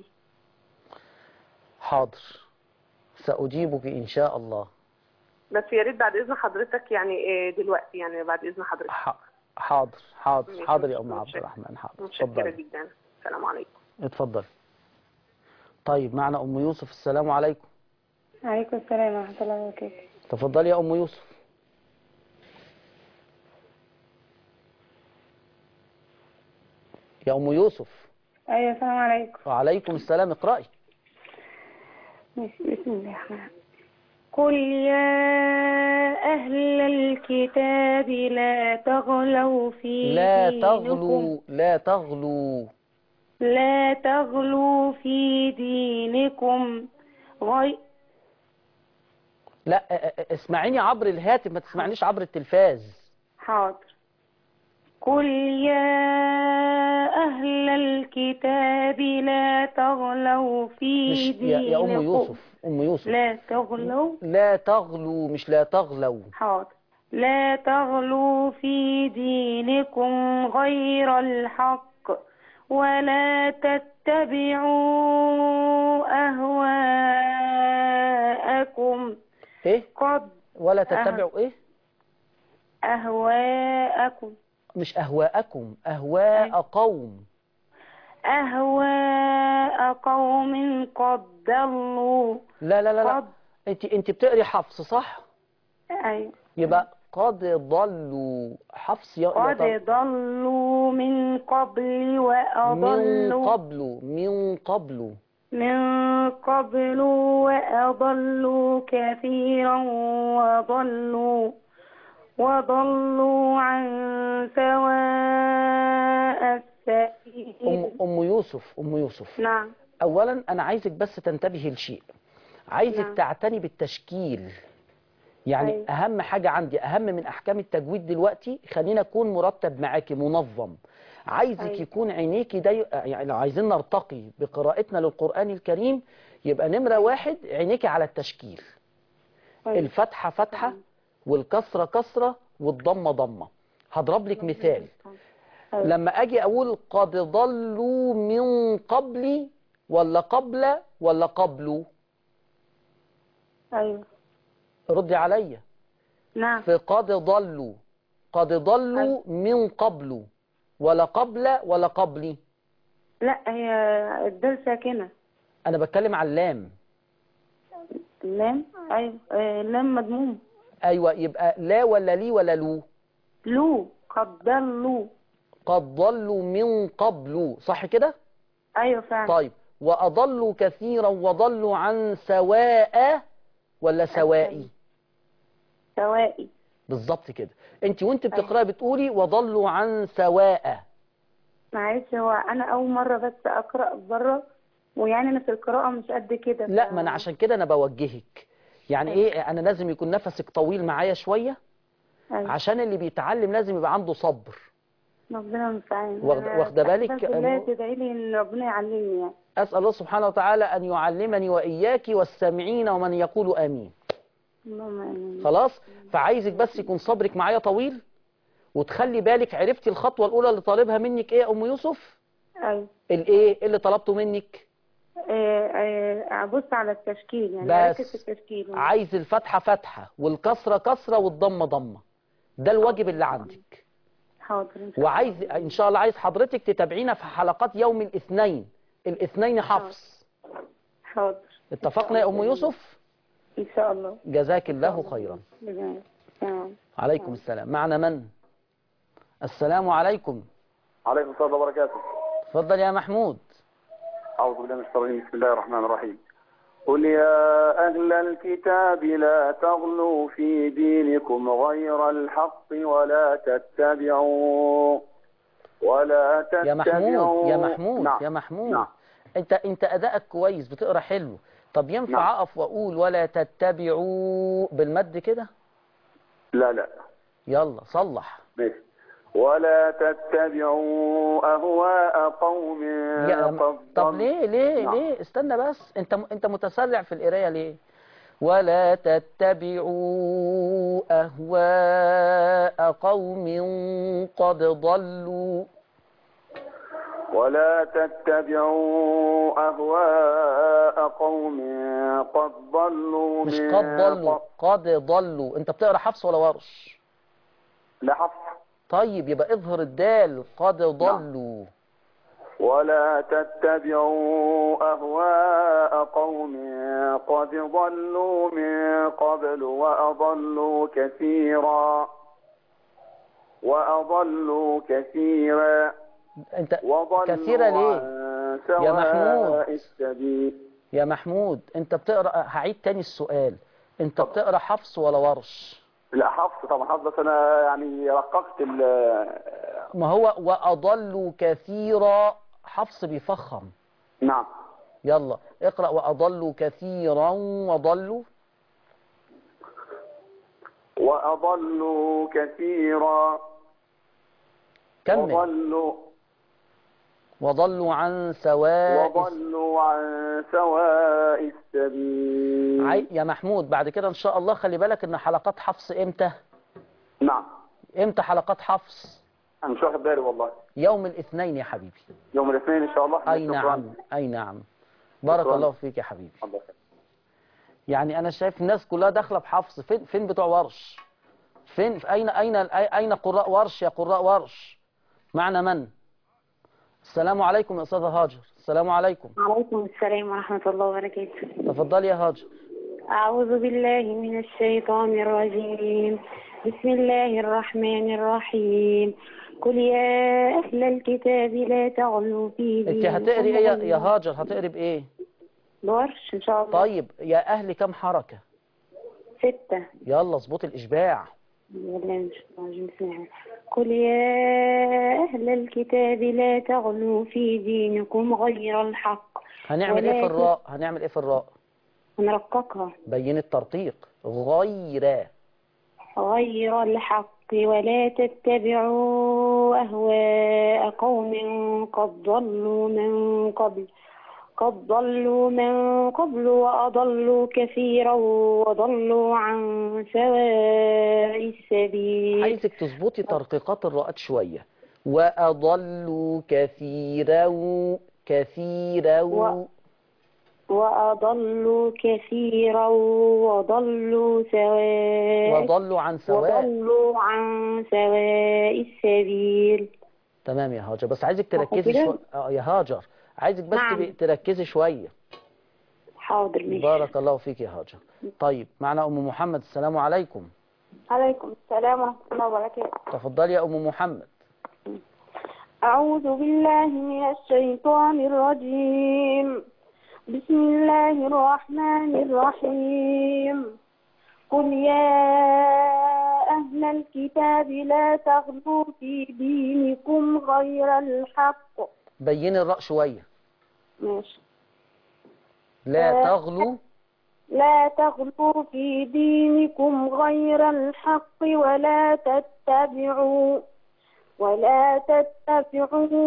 حاضر سأجيبك إن شاء الله بس يا ريت بعد إذن حضرتك يعني آه، دلوقتي يعني بعد إذن حضرتك حاضر حاضر ماشي. حاضر يا أم عبد متشكرة. الرحمن حاضر متشكرة اتفضلي جدا السلام عليكم اتفضلي طيب معنا أم يوسف السلام عليكم عليكم السلام ورحمة الله وبركاته تفضلي يا أم يوسف يا أم يوسف أيوة السلام عليكم وعليكم السلام اقرأي بسم بسم الله الرحمن الرحيم قل يا أهل الكتاب لا تغلوا في لا دينكم تغلوا لا تغلوا لا تغلوا في دينكم غير لا ا- ا- اسمعيني عبر الهاتف ما تسمعنيش عبر التلفاز حاضر قل يا أهل الكتاب لا تغلوا في مش يا, يا أم دينكم يوسف أم يوسف لا تغلوا لا تغلوا مش لا تغلوا حاضر لا تغلوا في دينكم غير الحق ولا تتبعوا أهواءكم إيه قد ولا تتبعوا إيه أهواءكم مش أهواءكم أهواء قوم أهواء قوم قد ضلوا لا لا لا, لا. قد انت انت بتقري حفص صح أيوة يبقى قد ضلوا حفص يا قد يا ضلوا من قبل من وأضلوا قبل من قبل من قبل وأضلوا كثيرا وضلوا وضلوا عن سواء السبيل أم, أم يوسف أم يوسف نعم أولا أنا عايزك بس تنتبهي لشيء عايزك نعم. تعتني بالتشكيل يعني أيوة. أهم حاجة عندي أهم من أحكام التجويد دلوقتي خلينا أكون مرتب معاكي منظم عايزك أيوة. يكون عينيكي داي... يعني لو عايزين نرتقي بقراءتنا للقرآن الكريم يبقى نمرة واحد عينيكي على التشكيل أيوة. الفتحة فتحة والكسرة كسرة والضمة ضمة هضرب لك مثال أيوة. لما أجي أقول قد ضلوا من قبلي ولا قبل ولا قبل أيوة ردي عليا نعم في قد ضلوا قد ضلوا من قبل ولا قبل ولا قبلي لا هي الدال ساكنة أنا بتكلم على اللام اللام أيوة آه، اللام مضموم أيوة يبقى لا ولا لي ولا لو لو قد ضلوا قد ضلوا من قبل صح كده أيوة فعلا طيب وأضلوا كثيرا وضلوا عن سواء ولا سوائي سوائي بالظبط كده انت وانت بتقراي بتقولي وضلوا عن سواء معلش هو أنا أول مرة بس أقرأ بره ويعني أنا في القراءة مش قد كده لا ما انا عشان كده انا بوجهك يعني ايه انا لازم يكون نفسك طويل معايا شوية أيوة. عشان اللي بيتعلم لازم يبقى عنده صبر ربنا المستعان واخد- أنا واخدة بالك؟ بحبك بالله أم- تدعي لي إن ربنا يعلمني يعني أسأل الله سبحانه وتعالى أن يعلمني وإياك والسامعين ومن يقول آمين اللهم آمين خلاص فعايزك بس يكون صبرك معايا طويل وتخلي بالك عرفتي الخطوة الأولى اللي طالبها منك إيه يا أم يوسف أيوة الإيه اللي طلبته منك آه، آه، أبص على التشكيل يعني بس. أركز في التشكيل عايز الفتحة فتحة والكسرة كسرة والضمة ضمة ده الواجب اللي عندك حاضر إن شاء وعايز إن شاء الله عايز حضرتك تتابعينا في حلقات يوم الاثنين الاثنين حفص حاضر اتفقنا يا أم يوسف إن شاء الله جزاك الله خيرا بجد. تمام. عليكم السلام معنا من السلام عليكم عليكم السلام ورحمة الله وبركاته اتفضل يا محمود أعوذ بالله من الشيطان الرجيم بسم الله الرحمن الرحيم قل يا أهل الكتاب لا تغلوا في دينكم غير الحق ولا تتبعوا ولا تتبعوا يا محمود يا محمود نعم. يا محمود نعم. انت انت ادائك كويس بتقرا حلو طب ينفع نعم. اقف واقول ولا تتبعوا بالمد كده لا لا يلا صلح ماشي ولا تتبعوا أهواء قوم يا قد طب ضلوا- ليه ليه نعم. ليه استنى بس انت انت متسرع في القرايه ليه ولا تتبعوا اهواء قوم قد ضلوا ولا تتبعوا أهواء قوم قد ضلوا مش من قد ضلوا ق- قد ضلوا انت بتقرا حفص ولا ورش لا حفص طيب يبقى اظهر الدال قد ضلوا ولا تتبعوا أهواء قوم قد ضلوا من قبل وأضلوا كثيرا وأضلوا كثيرا انت وضلوا كثيرة ليه عن يا محمود. سواء السبيل يا محمود انت بتقرا هعيد تاني السؤال انت بتقرا حفص ولا ورش لا حفص طبعا حفص بس انا يعني رققت ال ما هو واضلوا كثيرا حفص بيفخم نعم يلا اقرا واضلوا كثيرا وضلوا وأضلوا كثيرا كمل وضلوا وضلوا عن سواء وضلوا عن سواء السبيل عي... يا محمود بعد كده ان شاء الله خلي بالك ان حلقات حفص امتى نعم امتى حلقات حفص انا مش واخد بالي والله يوم الاثنين يا حبيبي يوم الاثنين ان شاء الله اي شكراً. نعم اي نعم بارك شكراً. الله فيك يا حبيبي الله يخليك. يعني انا شايف الناس كلها داخله بحفص فين فين بتوع ورش فين في اين اين اين قراء ورش يا قراء ورش معنا من السلام عليكم يا استاذه هاجر السلام عليكم وعليكم السلام ورحمة الله وبركاته تفضلي يا هاجر أعوذ بالله من الشيطان الرجيم بسم الله الرحمن الرحيم قل يا أهل الكتاب لا تغلوا في انت دينكم هتقري ايه يا- غير يا هاجر هتقري بايه الورش إن شاء الله طيب يا اهل كم حركه ستة يلا اظبط الاشباع والله مش الرجيم. بسم الله قل يا أهل الكتاب لا تغلوا في دينكم غير الحق هنعمل ايه في ولكن- الراء هنعمل ايه في الراء نرققها بين الترقيق غير غير الحق ولا تتبعوا أهواء قوم قد ضلوا من قبل قد ضلوا من قبل وأضلوا كثيرا وضلوا عن سواء السبيل عايزك تظبطي ترقيقات الراءات شويه واضلوا كثيرا كثيرا و- وأضلوا كثيرا وضلوا سواء وضلوا عن سواء وضلوا عن سواء السبيل تمام يا هاجر بس عايزك تركزي كده؟ شويه اه يا هاجر عايزك بس نعم. تبقي- تركزي شويه حاضر ماشي بارك الله فيك يا هاجر طيب معنا ام محمد السلام عليكم عليكم السلام ورحمة الله وبركاته تفضلي يا ام محمد أعوذ بالله من الشيطان الرجيم بسم الله الرحمن الرحيم قل يا أهل الكتاب لا تغلوا في دينكم غير الحق بيني الراء شويه ماشي لا آه. تغلوا لا تغلوا في دينكم غير الحق ولا تتبعوا ولا تتبعوا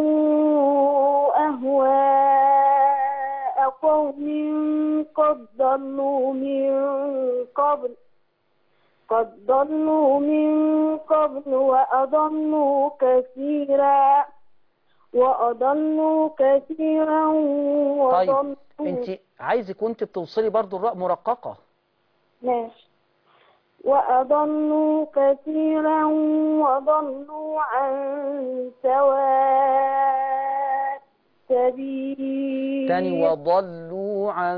أهواء قوم قد ضلوا من قبل قد ضلوا من قبل وأضلوا كثيرا وأضلوا كثيرا طيب وضلوا انت عايزك وانت بتوصلي برضو الراء مرققه ماشي وأضلوا كثيرا وضلوا عن سواء السبيل تاني وضلوا عن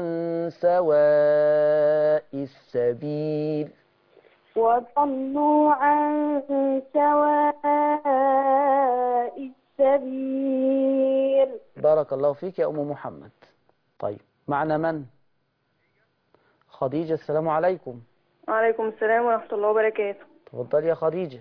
سواء السبيل وضلوا عن سواء السبيل بارك الله فيك يا ام محمد طيب معنا من خديجة السلام عليكم وعليكم السلام ورحمة الله وبركاته تفضلي يا خديجة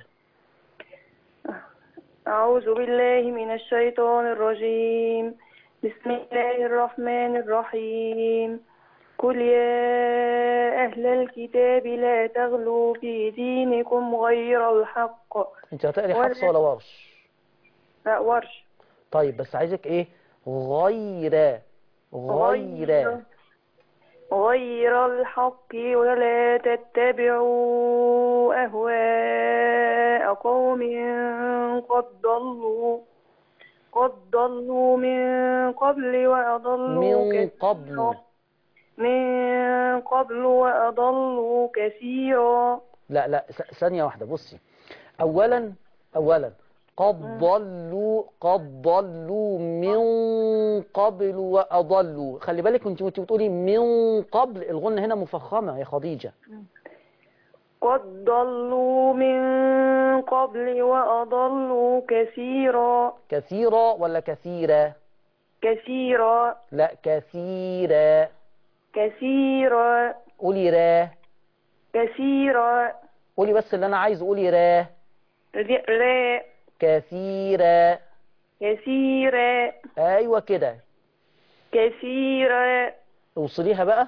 أعوذ بالله من الشيطان الرجيم بسم الله الرحمن الرحيم قل يا أهل الكتاب لا تغلوا في دينكم غير الحق انت هتقري ولا- حفص ولا ورش لا ورش طيب بس عايزك ايه غير غير غير الحق ولا تتبعوا أهواء قوم قد ضلوا قد ضلوا من قبل وأضلوا من كثيرا قبل من قبل وأضلوا كثيرا لا لا ث- ثانية واحدة بصي أولا أولا قد ضلوا قد ضلوا من قبل وأضلوا خلي بالك انت وانت بتقولي من قبل الغنة هنا مفخمة يا خديجة قد ضلوا من قبل وأضلوا كثيرا كثيرة ولا كثيرة كثيرا لا كثيرة كثيرا قولي را كثيرا قولي بس اللي أنا عايز قولي را لا كثيرة كثيرا أيوة كده كثيرا اوصليها بقى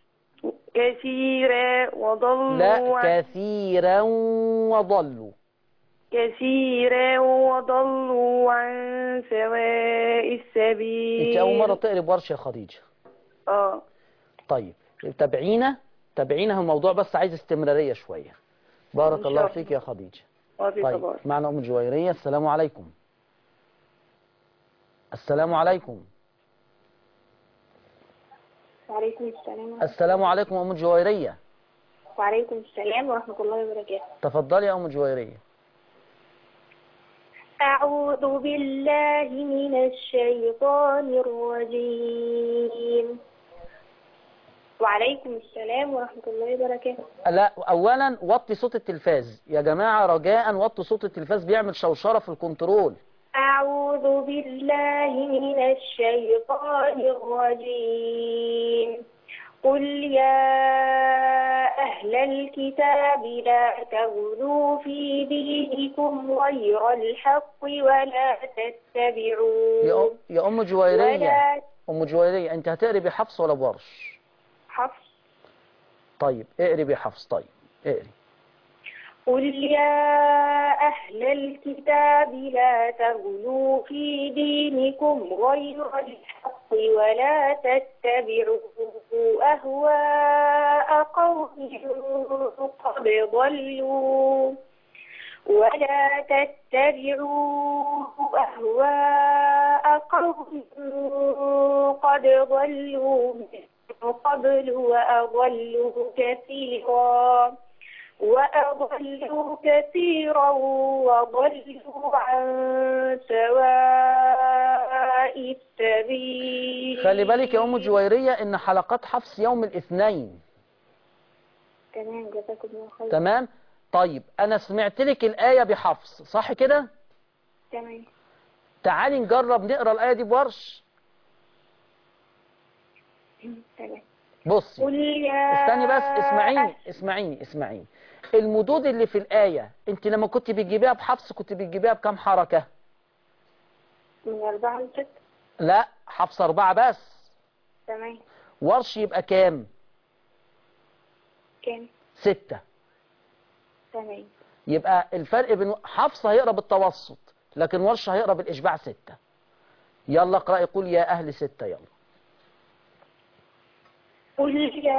كثيرا وضلوا لا عن- كثيرا وضلوا كثيرا وضلوا عن سواء السبيل انت أول مرة تقري بورش يا خديجة اه طيب تابعينا تابعينا الموضوع بس عايز استمرارية شوية بارك إن الله شاء فيك يا خديجة وفي طيب صباح معنا أم جويرية السلام عليكم السلام عليكم وعليكم السلام السلام عليكم أم جويرية وعليكم السلام ورحمة الله وبركاته تفضلي يا أم جويرية أعوذ بالله من الشيطان الرجيم وعليكم السلام ورحمة الله وبركاته لا أولا وطي صوت التلفاز يا جماعة رجاء وطي صوت التلفاز بيعمل شوشرة في الكنترول أعوذ بالله من الشيطان الرجيم قل يا أهل الكتاب لا تغلوا في دينكم غير الحق ولا تتبعوا يا أم- يا أم جويرية ولا أم جويرية أنت هتقري بحفص ولا بورش حفظ طيب اقري بحفص طيب اقري قل يا أهل الكتاب لا تغلوا في دينكم غير الحق ولا تتبعوا أهواء قوم قد ضلوا ولا تتبعوا أهواء قوم قد ضلوا من قبل وأضلوا كثيرا وأضلوا كثيرا وضلوا عن سواء السبيل خلي بالك يا أم جويرية إن حلقات حفص يوم الاثنين تمام جزاكم الله خير تمام طيب أنا سمعت لك الآية بحفص صح كده تمام تعالي نجرب نقرأ الآية دي بورش تمام بصي قل يا استني بس اسمعيني اسمعيني اسمعيني المدود اللي في الآية انت لما كنت بتجيبيها بحفص كنت بتجيبيها بكام حركة من أربعة لست لا حفص أربعة بس تمام ورش يبقى كام كام ستة تمام يبقى الفرق بين حفص هيقرا بالتوسط لكن ورش هيقرا بالإشباع ستة يلا اقرأي قول يا أهل ستة يلا قل يا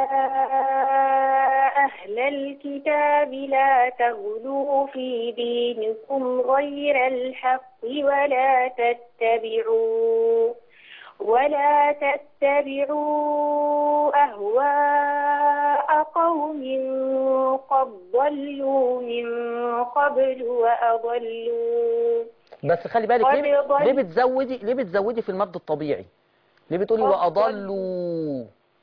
أهل الكتاب لا تغلوا في دينكم غير الحق ولا تتبعوا ولا تتبعوا أهواء قوم قد ضلوا من قبل وأضلوا بس خلي بالك ليه, قد ضل- ليه بتزودي ليه بتزودي في المد الطبيعي ليه بتقولي قد وأضلوا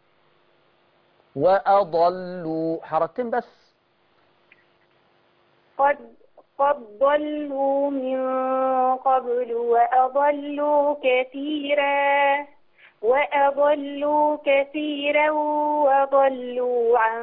وأضلوا حركتين بس قد قد ضلوا من قبل وأضلوا كثيرا وأضلوا كثيرا وضلوا عن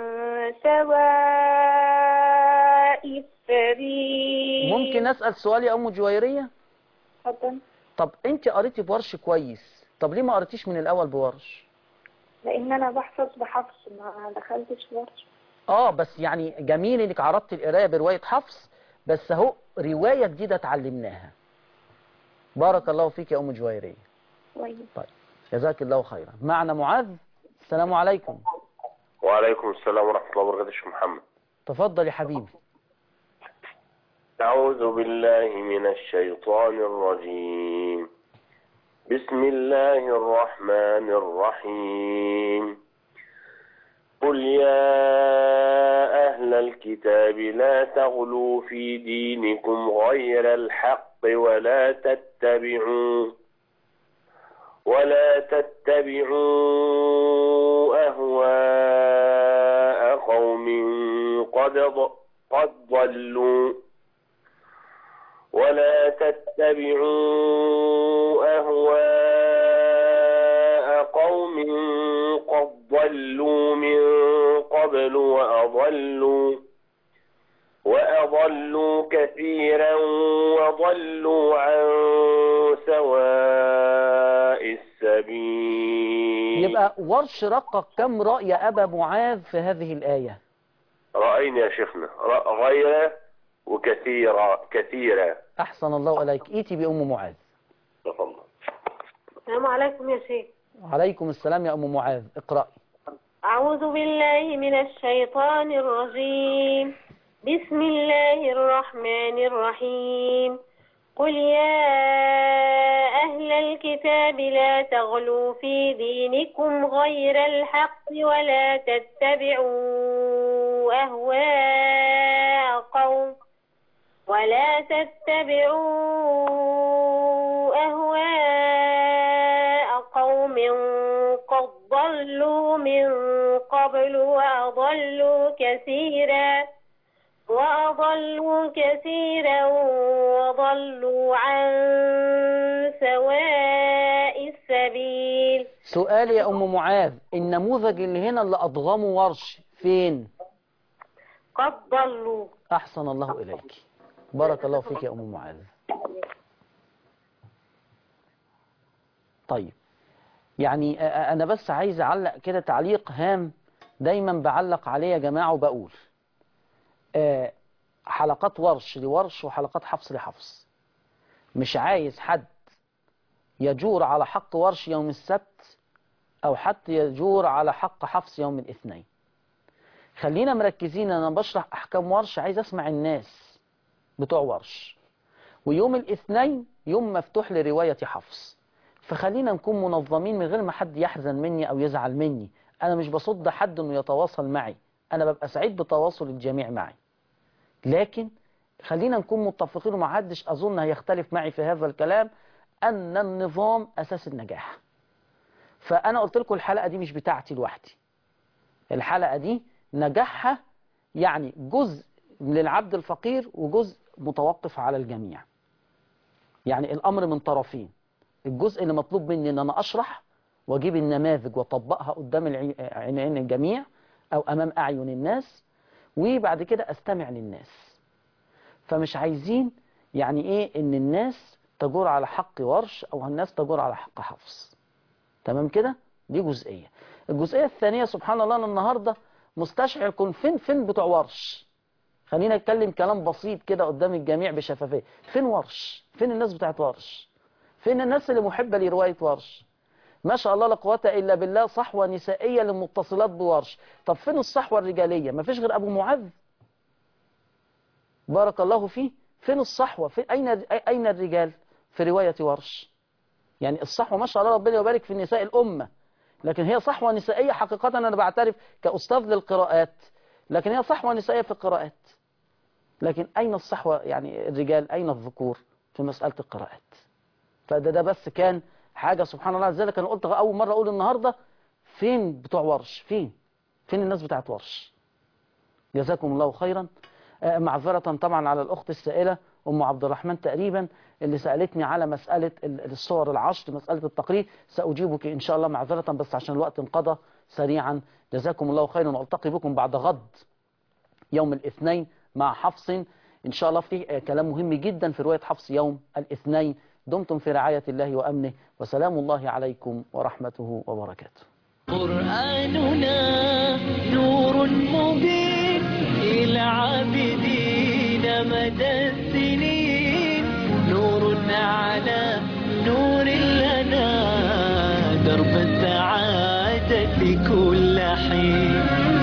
سواء السبيل ممكن أسأل سؤال يا أم جويرية اتفضل طب أنت قريتي بورش كويس طب ليه ما قريتيش من الأول بورش لان انا بحفظ بحفظ ما دخلتش ورش اه بس يعني جميل انك عرضت القرايه بروايه حفص بس اهو روايه جديده اتعلمناها بارك الله فيك يا ام جويريه كويس طيب جزاك الله خيرا معنا معاذ السلام عليكم وعليكم السلام ورحمة الله وبركاته شيخ محمد تفضل يا حبيبي أعوذ بالله من الشيطان الرجيم بسم الله الرحمن الرحيم قل يا أهل الكتاب لا تغلوا في دينكم غير الحق ولا تتبعوا ولا تتبعوا أهواء قوم قد ض- قد ضلوا ولا تتبعوا أهواء قوم قد ضلوا من قبل وأضلوا وأضلوا كثيرا وضلوا عن سواء السبيل يبقى ورش رقق كم راي يا ابا معاذ في هذه الايه رأينا يا شيخنا رأ- غير وكثيرا كثيرا احسن الله اليك ايتي بام معاذ تفضل السلام عليكم يا شيخ عليكم السلام يا ام معاذ اقراي أعوذ بالله من الشيطان الرجيم بسم الله الرحمن الرحيم قل يا أهل الكتاب لا تغلوا في دينكم غير الحق ولا تتبعوا أهواء قوم ولا تتبعوا أهواء قوم قد ضلوا من قبل وأضلوا كثيرا وأضلوا كثيرا وضلوا عن سواء السبيل سؤال يا ام معاذ النموذج اللي هنا اللي اضغمه ورش فين قد ضلوا احسن الله اليك بارك الله فيك يا ام معاذ طيب يعني أ- أ- انا بس عايز اعلق كده تعليق هام دايما بعلق عليه يا جماعه وبقول آه، حلقات ورش لورش وحلقات حفص لحفص مش عايز حد يجور على حق ورش يوم السبت او حتى يجور على حق حفص يوم الاثنين خلينا مركزين انا بشرح احكام ورش عايز اسمع الناس بتوع ورش ويوم الاثنين يوم مفتوح لرواية حفص فخلينا نكون منظمين من غير ما حد يحزن مني او يزعل مني انا مش بصد حد انه يتواصل معي انا ببقى سعيد بتواصل الجميع معي لكن خلينا نكون متفقين وما حدش اظن هيختلف معي في هذا الكلام ان النظام اساس النجاح فانا قلت لكم الحلقة دي مش بتاعتي لوحدي الحلقة دي نجاحها يعني جزء للعبد الفقير وجزء متوقف على الجميع يعني الأمر من طرفين الجزء اللي مطلوب مني ان انا اشرح واجيب النماذج واطبقها قدام العي- عينين الجميع او امام اعين الناس وبعد كده استمع للناس فمش عايزين يعني ايه ان الناس تجور على حق ورش او الناس تجور على حق حفص تمام كده دي جزئية الجزئية الثانية سبحان الله أنا النهاردة مستشعر كن فين فين بتوع ورش خلينا نتكلم كلام بسيط كده قدام الجميع بشفافية فين ورش فين الناس بتاعت ورش فين الناس اللي محبة لرواية ورش ما شاء الله لا قوة إلا بالله صحوة نسائية للمتصلات بورش طب فين الصحوة الرجالية ما فيش غير أبو معاذ بارك الله فيه فين الصحوة فين أين أين الرجال في رواية ورش يعني الصحوة ما شاء الله ربنا يبارك في النساء الأمة لكن هي صحوة نسائية حقيقة أنا بعترف كأستاذ للقراءات لكن هي صحوة نسائية في القراءات لكن أين الصحوة يعني الرجال أين الذكور في مسألة القراءات فده ده بس كان حاجة سبحان الله عز وجل أنا قلت أول مرة أقول النهاردة فين بتوع ورش فين فين الناس بتاعت ورش جزاكم الله خيرا آه، معذرة طبعا على الأخت السائلة أم عبد الرحمن تقريبا اللي سألتني على مسألة ال- الصور العشر مسألة التقرير سأجيبك إن شاء الله معذرة بس عشان الوقت انقضى سريعا جزاكم الله خيرا وألتقي بكم بعد غد يوم الاثنين مع حفص إن شاء الله في آه، كلام مهم جدا في رواية حفص يوم الاثنين دمتم في رعاية الله وأمنه وسلام الله عليكم ورحمته وبركاته قرآننا نور مبين إلى عابدين مدى السنين نور على نور لنا درب السعادة كل حين